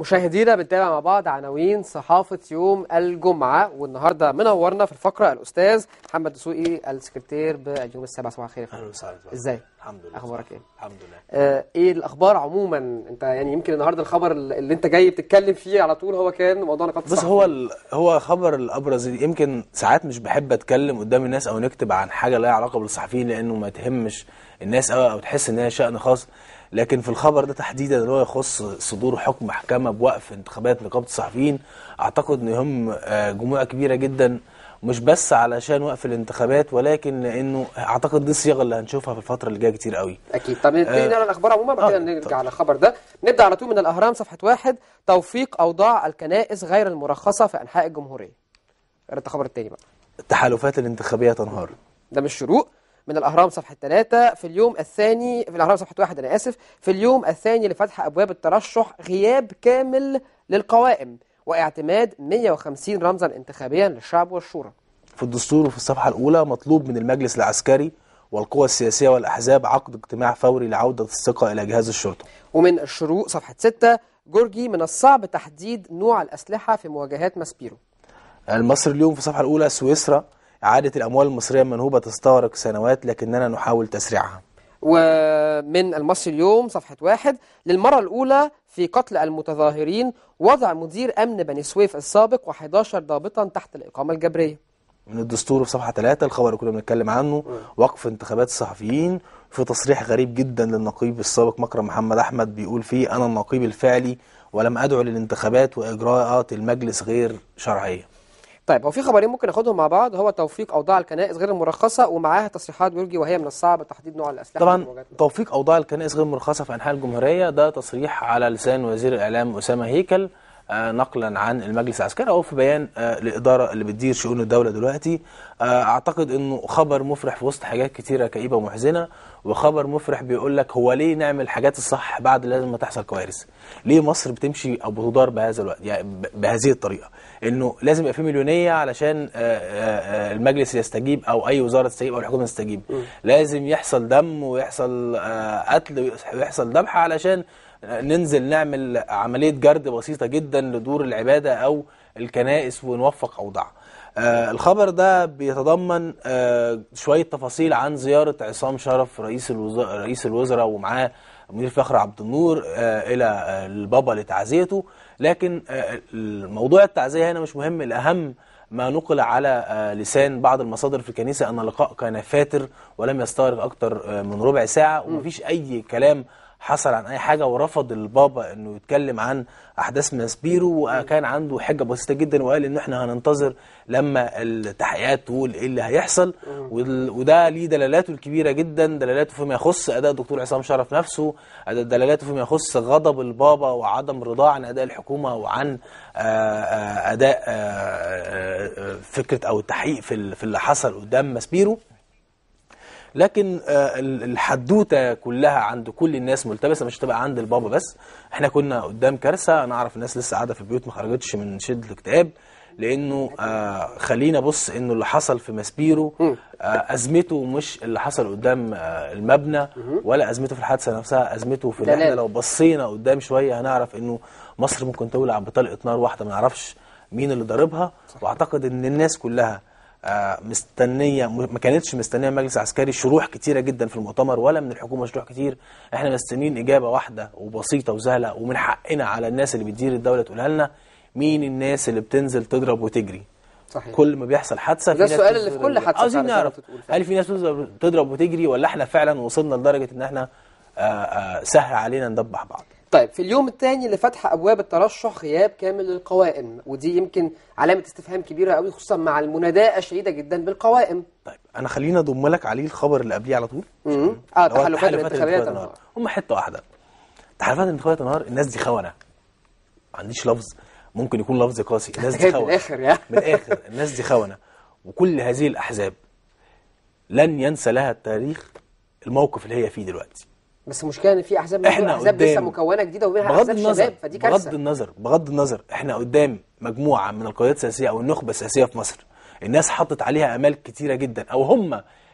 مشاهدينا بنتابع مع بعض عناوين صحافة يوم الجمعة والنهاردة منورنا في الفقرة الأستاذ محمد دسوقي السكرتير باليوم السابع صباح الخير يا اهلا فندم وسهلا ازاي؟ الحمد لله أخبارك إيه؟ الحمد لله آه ايه الاخبار عموما انت يعني يمكن النهارده الخبر اللي انت جاي بتتكلم فيه على طول هو كان موضوع نقاط بص الصحفي. هو ال... هو خبر الابرز يمكن ساعات مش بحب اتكلم قدام الناس او نكتب عن حاجه لها علاقه بالصحفيين لانه ما تهمش الناس قوي او تحس ان هي شان خاص لكن في الخبر ده تحديدا اللي هو يخص صدور حكم محكمه بوقف انتخابات نقابه الصحفيين اعتقد انه يهم آه، جموع كبيره جدا مش بس علشان وقف الانتخابات ولكن لانه اعتقد دي الصيغه اللي هنشوفها في الفتره اللي جايه كتير قوي اكيد طب نبتدي آه، نقرا الاخبار عموما بعد كده آه، نرجع على الخبر ده نبدا على طول من الاهرام صفحه واحد توفيق اوضاع الكنائس غير المرخصه في انحاء الجمهوريه قرأت الخبر التاني بقى التحالفات الانتخابيه تنهار ده مش شروق من الأهرام صفحة 3 في اليوم الثاني في الأهرام صفحة واحد أنا آسف في اليوم الثاني لفتح أبواب الترشح غياب كامل للقوائم واعتماد 150 رمزا انتخابيا للشعب والشورى في الدستور وفي الصفحة الأولى مطلوب من المجلس العسكري والقوى السياسية والأحزاب عقد اجتماع فوري لعودة الثقة إلى جهاز الشرطة ومن الشروق صفحة 6 جورجي من الصعب تحديد نوع الأسلحة في مواجهات ماسبيرو المصري اليوم في الصفحة الأولى سويسرا إعادة الأموال المصرية المنهوبة تستغرق سنوات لكننا نحاول تسريعها ومن المصري اليوم صفحة واحد للمرة الأولى في قتل المتظاهرين وضع مدير أمن بني سويف السابق و11 ضابطا تحت الإقامة الجبرية من الدستور في صفحة 3 الخبر اللي كنا بنتكلم عنه وقف انتخابات الصحفيين في تصريح غريب جدا للنقيب السابق مكرم محمد أحمد بيقول فيه أنا النقيب الفعلي ولم أدعو للانتخابات وإجراءات المجلس غير شرعية طيب هو في خبرين ممكن ناخدهم مع بعض هو توفيق اوضاع الكنائس غير المرخصه ومعاها تصريحات جورجي وهي من الصعب تحديد نوع الاسلحه في طبعا المواجهات. توفيق اوضاع الكنائس غير مرخصه في انحاء الجمهوريه ده تصريح على لسان وزير الاعلام اسامه هيكل آه، نقلا عن المجلس العسكري او في بيان آه، الاداره اللي بتدير شؤون الدوله دلوقتي آه، اعتقد انه خبر مفرح في وسط حاجات كتيره كئيبه ومحزنه وخبر مفرح بيقول لك هو ليه نعمل الحاجات الصح بعد لازم ما تحصل كوارث ليه مصر بتمشي او بتدار بهذا الوقت يعني ب- بهذه الطريقه انه لازم يبقى في مليونيه علشان آه، آه، آه، المجلس يستجيب او اي وزاره تستجيب او الحكومه تستجيب لازم يحصل دم ويحصل آه، قتل ويحصل ذبح علشان ننزل نعمل عملية جرد بسيطة جدا لدور العبادة أو الكنائس ونوفق أوضاعها آه الخبر ده بيتضمن آه شوية تفاصيل عن زيارة عصام شرف رئيس الوزراء رئيس الوزراء ومعاه مدير فخر عبد النور آه إلى آه البابا لتعزيته لكن آه الموضوع التعزية هنا مش مهم الأهم ما نقل على آه، لسان بعض المصادر في الكنيسة أن اللقاء كان فاتر ولم يستغرق أكتر آه، من ربع ساعة ومفيش أي كلام حصل عن أي حاجة ورفض البابا أنه يتكلم عن أحداث ماسبيرو وكان عنده حجة بسيطة جدا وقال أن احنا هننتظر لما التحقيقات تقول إيه اللي هيحصل وال- وده ليه دلالاته الكبيرة جدا دلالاته فيما يخص أداء الدكتور عصام شرف نفسه أداء- دلالاته فيما يخص غضب البابا وعدم رضاه عن أداء الحكومة وعن آه، آه، أداء آه، آه، آه، فكرة أو التحقيق في ال- في اللي حصل قدام ماسبيرو لكن آه، ال- الحدوته كلها عند كل الناس ملتبسه مش هتبقى عند البابا بس احنا كنا قدام كارثه انا اعرف الناس لسه قاعده في البيوت ما خرجتش من شده الاكتئاب لانه آه خلينا بص انه اللي حصل في ماسبيرو آه ازمته مش اللي حصل قدام آه المبنى ولا ازمته في الحادثه نفسها ازمته في اللي احنا دلال. لو بصينا قدام شويه هنعرف انه مصر ممكن تولع بطلقه نار واحده ما نعرفش مين اللي ضاربها واعتقد ان الناس كلها آه، مستنيه م- ما كانتش مستنيه مجلس عسكري شروح كتيره جدا في المؤتمر ولا من الحكومه شروح كتير احنا مستنيين اجابه واحده وبسيطه وسهله ومن حقنا على الناس اللي بتدير الدوله تقولها لنا مين الناس اللي بتنزل تضرب وتجري صحيح كل ما بيحصل حادثه ده ناس السؤال اللي في بتنزل كل تضرب. حادثة عاوزين فعلا زي ما نعرف أنت بتقول فعلا. هل في ناس بتضرب تضرب وتجري ولا احنا فعلا وصلنا لدرجه ان احنا آه، آه، سهل علينا ندبح بعض طيب في اليوم الثاني لفتح ابواب الترشح غياب كامل للقوائم ودي يمكن علامه استفهام كبيره قوي خصوصا مع المناداه الشديده جدا بالقوائم طيب انا خلينا اضم لك عليه الخبر اللي قبليه على طول مم. اه اللي هو تحالفات الانتخابات النهار هم حته واحده تحالفات الانتخابات النهار الناس دي خونه ما عنديش لفظ ممكن يكون لفظ قاسي الناس دي من خونه الآخر يعني. من الاخر الناس دي خونه وكل هذه الاحزاب لن ينسى لها التاريخ الموقف اللي هي فيه دلوقتي بس المشكله ان في احزاب احنا احزاب لسه قدام. مكونه جديده ومنها بغض احزاب النظر شباب فدي بغض كارثه النظر بغض النظر احنا قدام مجموعه من القيادات السياسيه او النخبه السياسيه في مصر الناس حطت عليها امال كتيره جدا او هم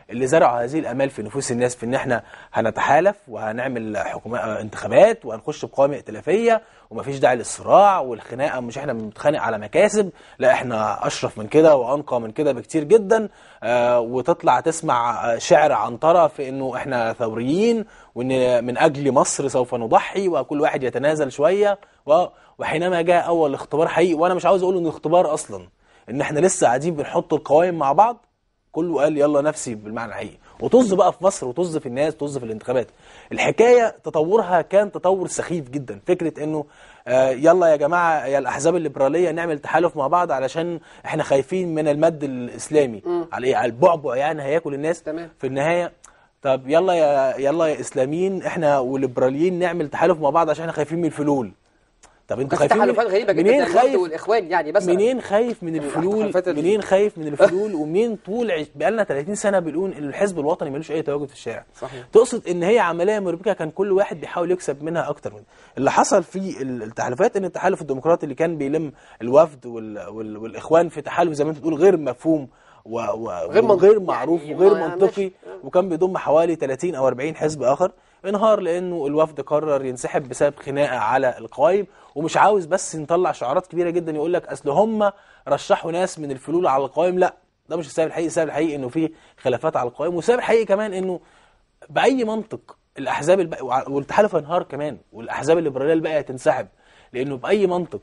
اللي زرعوا هذه الامال في نفوس الناس في ان احنا هنتحالف وهنعمل حكومات آه، انتخابات وهنخش بقوائم ائتلافيه ومفيش داعي للصراع والخناقه مش احنا بنتخانق على مكاسب لا احنا اشرف من كده وانقى من كده بكتير جدا آه، وتطلع تسمع آه، شعر عنتره في انه احنا ثوريين وان من اجل مصر سوف نضحي وكل واحد يتنازل شويه و- وحينما جاء اول اختبار حقيقي وانا مش عاوز اقول انه اختبار اصلا ان احنا لسه قاعدين بنحط القوائم مع بعض كله قال يلا نفسي بالمعنى الحقيقي وطز بقى في مصر وطز في الناس طز في الانتخابات الحكايه تطورها كان تطور سخيف جدا فكره انه آه يلا يا جماعه يا الاحزاب الليبراليه نعمل تحالف مع بعض علشان احنا خايفين من المد الاسلامي على ايه على البعبع يعني هياكل الناس تمام. في النهايه طب يلا يا يلا يا اسلاميين احنا والليبراليين نعمل تحالف مع بعض عشان احنا خايفين من الفلول طب انتوا كان في خايفين من- تحالفات غريبه جدا منين زي الوفد خايف والاخوان يعني مثلا منين خايف من الفلول التحالفات ال- منين خايف من الفلول ومنين طول عش... بقالنا 30 سنه بنقول ان الحزب الوطني ملوش اي تواجد في الشارع صحيح. تقصد ان هي عمليه مربكه كان كل واحد بيحاول يكسب منها اكتر من اللي حصل في ال- التحالفات ان التحالف الديمقراطي اللي كان بيلم الوفد وال... وال... والاخوان في تحالف زي ما انت بتقول غير مفهوم و... و... غير منطقي. وغير معروف يعني وغير ما- منطقي ماشي. وكان بيضم حوالي 30 او 40 حزب اخر انهار لانه الوفد قرر ينسحب بسبب خناقه على القوائم ومش عاوز بس نطلع شعارات كبيره جدا يقول لك اصل هم رشحوا ناس من الفلول على القوائم لا ده مش السبب الحقيقي السبب الحقيقي انه في خلافات على القوائم والسبب الحقيقي كمان انه باي منطق الاحزاب الباقي والتحالف هينهار كمان والاحزاب الليبراليه الباقيه هتنسحب لانه باي منطق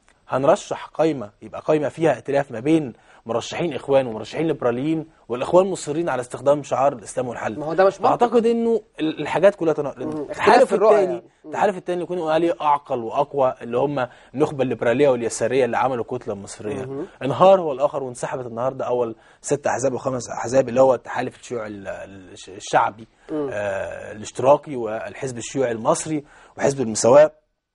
هنرشح قايمه يبقى قايمه فيها ائتلاف ما بين مرشحين اخوان ومرشحين ليبراليين والاخوان مصرين على استخدام شعار الاسلام والحل ما هو ده مش منطق. اعتقد انه ال- الحاجات كلها تناقض اختلاف التحالف في الرؤية الثاني يعني. التحالف الثاني اللي يكونوا عليه اعقل واقوى اللي هم النخبه الليبراليه واليساريه اللي عملوا الكتله المصريه انهار هو الاخر وانسحبت النهارده اول ست احزاب وخمس احزاب اللي هو التحالف الشيوعي ال- ال- الشعبي آه الاشتراكي والحزب الشيوعي المصري وحزب المساواه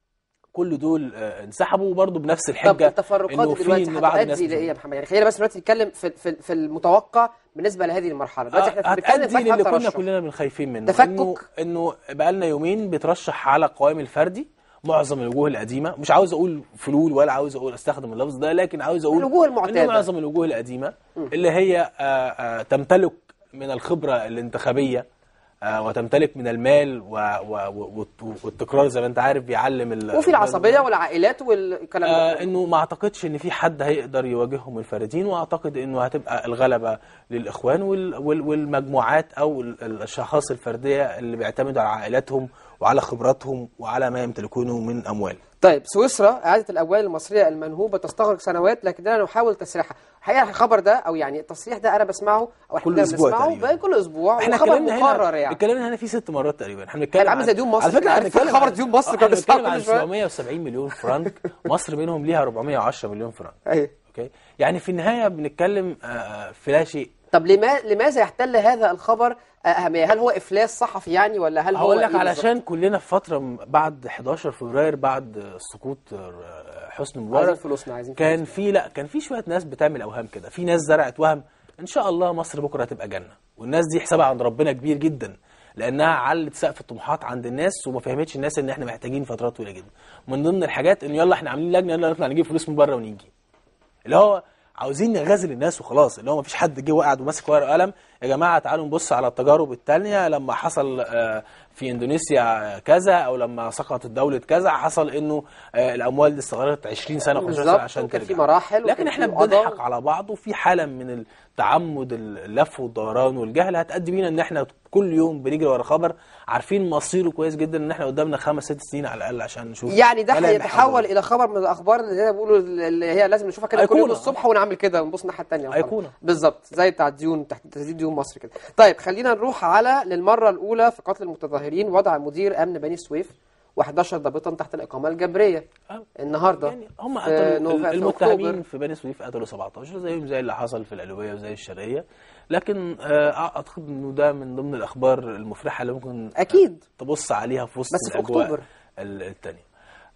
كل دول آه انسحبوا وبرضه بنفس طب الحجه التفرقات انه في دلوقتي ان بعض الناس هتؤدي لايه يا محمد يعني خلينا بس دلوقتي نتكلم في في, في المتوقع بالنسبه لهذه المرحله دلوقتي احنا بنتكلم هتأدي فتحة للي كنا ترشح. كلنا من خايفين منه تفكك. انه انه بقالنا يومين بيترشح على القوائم الفردي معظم الوجوه القديمه مش عاوز اقول فلول ولا عاوز اقول استخدم اللفظ ده لكن عاوز اقول الوجوه المعتادة. انه معظم الوجوه القديمه اللي هي آه، آه، تمتلك من الخبره الانتخابيه آه، وتمتلك من المال و... و... و... والتكرار زي ما انت عارف بيعلم ال... وفي العصبيه والعائلات والكلام آه ده انه ما اعتقدش ان في حد هيقدر يواجههم الفردين واعتقد انه هتبقى الغلبه للاخوان وال وال والمجموعات او ال- الاشخاص الفرديه اللي بيعتمدوا على عائلاتهم وعلى خبراتهم وعلى ما يمتلكونه من اموال طيب سويسرا إعادة الأموال المصرية المنهوبة تستغرق سنوات لكننا نحاول تسريحها الحقيقة الخبر ده أو يعني التصريح ده أنا بسمعه أو احنا كل أسبوع بنسمعه تقريباً. بقى كل أسبوع احنا وخبر اتكلمنا مقرر هنا يعني اتكلمنا هنا في ست مرات تقريبا احنا بنتكلم هيبقى عامل عن- زي ديون مصر على فكره كده، احنا عارف بنتكلم خبر عن- ديون مصر آه، كنا احنا بنسمعه بنتكلم عن كل شوية. 770 مليون فرنك مصر منهم ليها 410 مليون فرنك أيوه اوكي يعني في النهايه بنتكلم آه، في لا شيء طب لما لماذا يحتل هذا الخبر أهمية؟ هل هو إفلاس صحفي يعني ولا هل هو هقول لك إيه بالظبط؟ علشان كلنا في فتره م- بعد 11 فبراير بعد سقوط آه، حسني عايزين مبارك فلوسنا عايزين كان في لا كان في شويه ناس بتعمل اوهام كده في ناس زرعت وهم ان شاء الله مصر بكره هتبقى جنه والناس دي حسابها عند ربنا كبير جدا لانها علت سقف الطموحات عند الناس وما فهمتش الناس ان احنا محتاجين فترات طويله جدا من ضمن الحاجات ان يلا احنا عاملين لجنه يلا نطلع نجيب فلوس من بره ونيجي اللي هو عاوزين نغازل الناس وخلاص اللي هو مفيش حد جه وقعد وماسك ورقه وقلم يا جماعه تعالوا نبص على التجارب التانية لما حصل آه، في اندونيسيا كذا او لما سقطت دوله كذا حصل انه آه، الاموال دي استغرقت 20 سنه و15 سنه بالظبط، عشان وكان ترجع في مراحل وكان لكن في احنا قضاء. بنضحك على بعض وفي حاله من التعمد اللف والدوران والجهل هتأدي بينا ان احنا كل يوم بنجري ورا خبر عارفين مصيره كويس جدا ان احنا قدامنا خمس ست سنين على الاقل عشان نشوف يعني ده ملامح هيتحول أو- الى خبر من الاخبار اللي هي بيقولوا اللي هي لازم نشوفها كده كل يوم أيقونة. الصبح ونعمل كده ونبص الناحيه الثانيه أيقونة. بالظبط زي بتاع الديون تحت تسديد ديون مصر كده طيب خلينا نروح على للمره الاولى في قتل المتظاهرين وضع مدير امن بني سويف و11 ضابطا تحت الاقامه الجبريه آه. النهارده يعني هم في قتلوا نوفا- في المتهمين أكتوبر. في بني سويف قتلوا 17 زيهم زي اللي حصل في القلوبيه وزي الشرقيه لكن آه، اعتقد انه ده من ضمن الاخبار المفرحه اللي ممكن اكيد تبص عليها في وسط بس في الاجواء أكتوبر. ال- التانية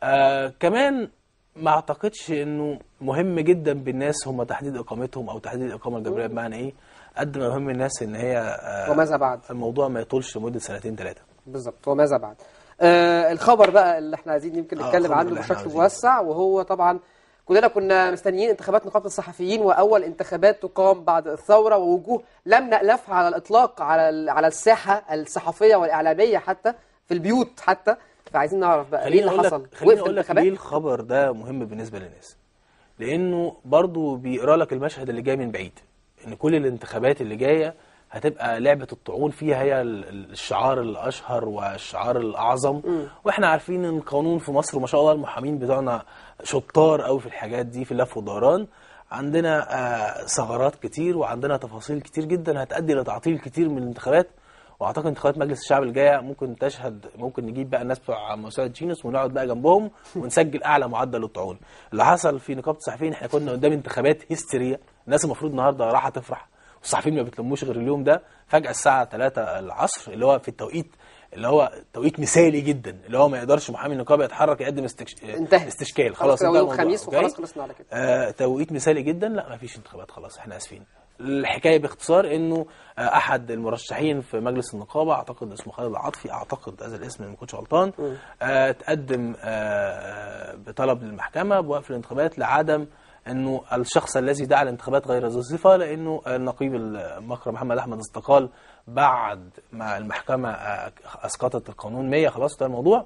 آه كمان ما اعتقدش انه مهم جدا بالناس هم تحديد اقامتهم او تحديد الاقامه الجبريه بمعنى ايه قد ما يهم الناس ان هي آه وماذا بعد الموضوع ما يطولش لمده سنتين ثلاثه بالظبط وماذا بعد آه الخبر بقى اللي احنا عايزين يمكن آه، نتكلم الخبر عنه اللي احنا بشكل عاوزينه. موسع وهو طبعا كلنا كنا مستنيين انتخابات نقابه الصحفيين واول انتخابات تقام بعد الثوره ووجوه لم نألفها على الاطلاق على ال- على الساحه الصحفيه والاعلاميه حتى في البيوت حتى فعايزين نعرف بقى ايه خليني اللي اقول حصل لك خليني وقف اقول لك الانتخابات ليه الخبر ده مهم بالنسبه للناس لانه برضو بيقرا لك المشهد اللي جاي من بعيد ان كل الانتخابات اللي جايه هتبقى لعبه الطعون فيها هي ال- ال- الشعار الاشهر والشعار الاعظم واحنا عارفين ان القانون في مصر ما شاء الله المحامين بتوعنا شطار قوي في الحاجات دي في اللف والدوران عندنا آه، ثغرات كتير وعندنا تفاصيل كتير جدا هتؤدي لتعطيل كتير من الانتخابات واعتقد انتخابات مجلس الشعب الجايه ممكن تشهد ممكن نجيب بقى الناس بتوع موسوعه جينوس ونقعد بقى جنبهم ونسجل اعلى معدل للطعون اللي حصل في نقابه الصحفيين احنا كنا قدام انتخابات هستيريه الناس المفروض النهارده راحه تفرح والصحفيين ما بتلموش غير اليوم ده فجاه الساعه 3 العصر اللي هو في التوقيت اللي هو توقيت مثالي جدا اللي هو ما يقدرش محامي النقابه يتحرك يقدم استكش... انتهى. استشكال خلاص خلاص كده انتهى يوم الموضوع، خميس أوكي؟ وخلاص خلصنا على كده آه، توقيت مثالي جدا لا ما فيش انتخابات خلاص احنا اسفين الحكايه باختصار انه آه، احد المرشحين في مجلس النقابه اعتقد اسمه خالد العاطفي اعتقد هذا الاسم ما كنتش غلطان آه، تقدم آه، بطلب للمحكمه بوقف الانتخابات لعدم انه الشخص الذي دعا الانتخابات غير ذو صفه لانه النقيب المكرم محمد احمد استقال بعد ما المحكمه آه، اسقطت القانون 100 خلاص ده الموضوع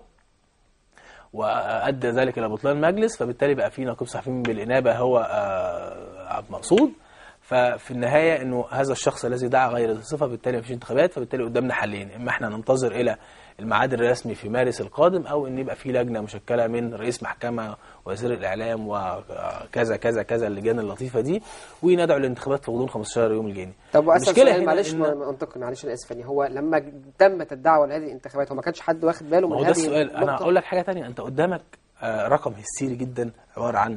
وادى ذلك الى بطلان المجلس فبالتالي بقى في نقيب صحفيين بالانابه هو آه، عبد المقصود ففي النهايه انه هذا الشخص الذي دعا غير ذي صفه بالتالي مفيش انتخابات فبالتالي قدامنا حلين اما احنا ننتظر الى الميعاد الرسمي في مارس القادم او ان يبقى في لجنه مشكله من رئيس محكمه وزير الاعلام وكذا كذا كذا اللجان اللطيفه دي وندعو الانتخابات في غضون 15 يوم الجايين طب واسال المشكلة سؤال هنا معلش إن- منطقي معلش انا اسف يعني هو لما تمت الدعوه لهذه الانتخابات هو ما كانش حد واخد باله ما من هو هذه ده السؤال انا النقطة؟ هقول لك حاجه تانية انت قدامك آه، رقم هستيري جدا عباره عن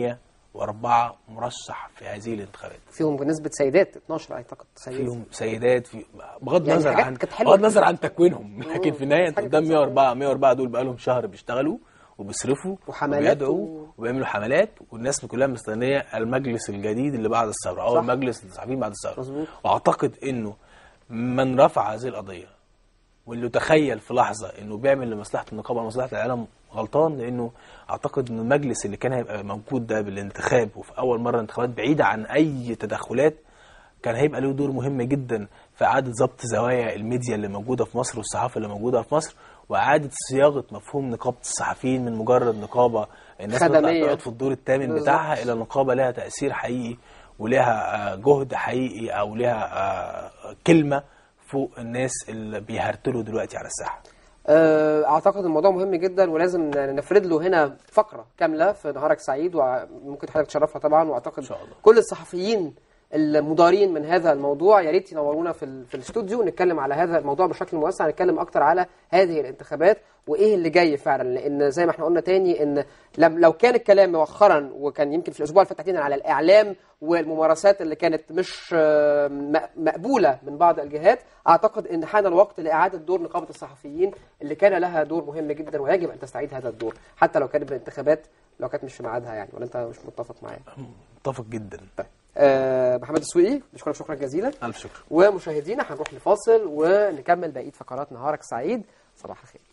104 مرشح في هذه الانتخابات فيهم بنسبه سيدات 12 اعتقد سيدات فيهم سيدات في بغض يعني النظر حاجات عن كانت حلوة بغض النظر كتير. عن تكوينهم لكن في النهايه انت حاجة قدام كانت 104 104 دول بقى لهم شهر بيشتغلوا وبيصرفوا وحملات وبيدعوا و- وبيعملوا حملات والناس كلها مستنيه المجلس الجديد اللي بعد الثوره او صح. المجلس الصحفيين بعد الثوره مظبوط. واعتقد انه من رفع هذه القضيه واللي تخيل في لحظه انه بيعمل لمصلحه النقابه ومصلحه الاعلام غلطان لانه اعتقد ان المجلس اللي كان هيبقى موجود ده بالانتخاب وفي اول مره انتخابات بعيده عن اي تدخلات كان هيبقى له دور مهم جدا في اعاده ضبط زوايا الميديا اللي موجوده في مصر والصحافه اللي موجوده في مصر واعاده صياغه مفهوم نقابه الصحفيين من مجرد نقابه الناس بتطلع خدمية. تقعد في الدور الثامن بالظبط. بتاعها الى نقابه لها تاثير حقيقي ولها آه، جهد حقيقي او لها آه، كلمه فوق الناس اللي بيهرتلوا دلوقتي على الساحه آه، اعتقد الموضوع مهم جدا ولازم نفرد له هنا فقره كامله في نهارك سعيد وممكن حضرتك تشرفها طبعا واعتقد إن شاء الله. كل الصحفيين المدارين من هذا الموضوع يا ريت ينورونا في ال- في الاستوديو ونتكلم على هذا الموضوع بشكل موسع نتكلم اكتر على هذه الانتخابات وايه اللي جاي فعلا لان زي ما احنا قلنا تاني ان لم لو كان الكلام مؤخرا وكان يمكن في الاسبوع اللي فات تحديدا على الاعلام والممارسات اللي كانت مش آه، م- مقبوله من بعض الجهات اعتقد ان حان الوقت لاعاده دور نقابه الصحفيين اللي كان لها دور مهم جدا ويجب ان تستعيد هذا الدور حتى لو كانت بالانتخابات لو كانت مش في ميعادها يعني ولا انت مش متفق معايا متفق جدا طيب آه محمد السويقي بشكرك شكرا جزيلا الف شكر ومشاهدينا هنروح لفاصل ونكمل بقيه فقرات نهارك سعيد صباح الخير